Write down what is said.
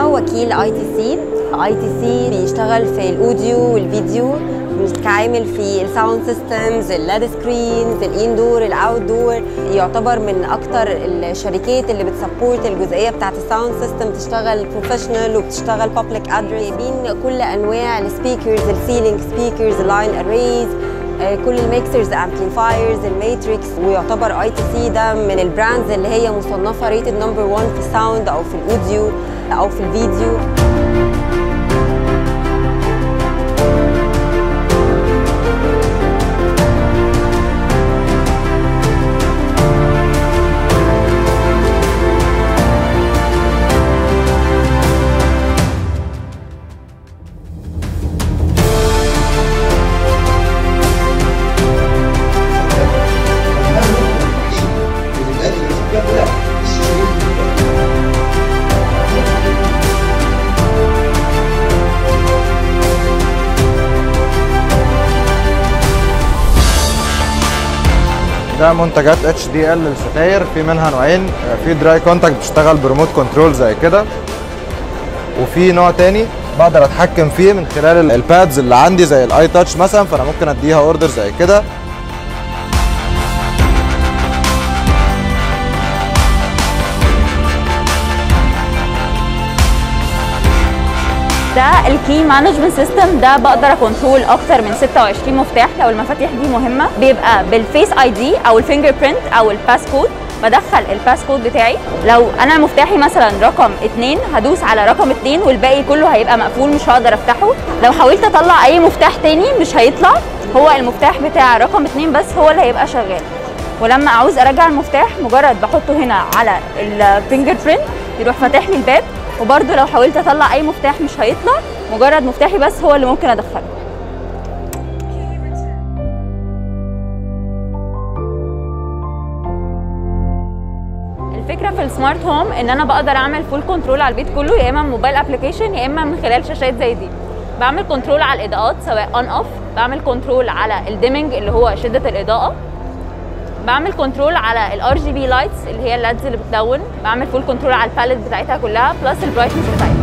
انا وكيل اي تي سي اي تي سي بيشتغل في الاوديو والفيديو بنتعامل في الساوند سيستمز اللاد سكرينز الاندور الاوت دور يعتبر من اكتر الشركات اللي بتسبورت الجزئيه بتاعت الساوند سيستم تشتغل بروفيشنال وبتشتغل بابليك ادرس جايبين كل انواع السبيكرز السيلينج سبيكرز اللاين اريز كل الميكسرز امبليفايرز الماتريكس ويعتبر اي تي سي ده من البراندز اللي هي مصنفه ريتد نمبر 1 في الساوند او في الاوديو او في الفيديو ده منتجات اتش دي ال للستاير في منها نوعين في دراي كونتاكت بتشتغل بريموت كنترول زي كده وفي نوع تاني بقدر اتحكم فيه من خلال البادز اللي عندي زي الاي تاتش مثلا فانا ممكن اديها اوردر زي كده ده الكي مانجمنت سيستم ده بقدر اكونترول اكتر من 26 مفتاح لو المفاتيح دي مهمه بيبقى بالفيس اي دي او الفينجر برينت او الباس كود بدخل الباس كود بتاعي لو انا مفتاحي مثلا رقم 2 هدوس على رقم 2 والباقي كله هيبقى مقفول مش هقدر افتحه لو حاولت اطلع اي مفتاح تاني مش هيطلع هو المفتاح بتاع رقم 2 بس هو اللي هيبقى شغال ولما عاوز ارجع المفتاح مجرد بحطه هنا على الفينجر برينت يروح فاتح لي الباب وبرده لو حاولت اطلع اي مفتاح مش هيطلع مجرد مفتاحي بس هو اللي ممكن ادخله الفكره في السمارت هوم ان انا بقدر اعمل فول كنترول على البيت كله يا اما من موبايل ابلكيشن يا اما من خلال شاشات زي دي بعمل كنترول على الاضاءات سواء اون اوف بعمل كنترول على الديمنج اللي هو شده الاضاءه بعمل كنترول على الار جي بي لايتس اللي هي اللادز اللي بتلون بعمل فول كنترول على الباليت بتاعتها كلها بلس البرايتنس بتاعتها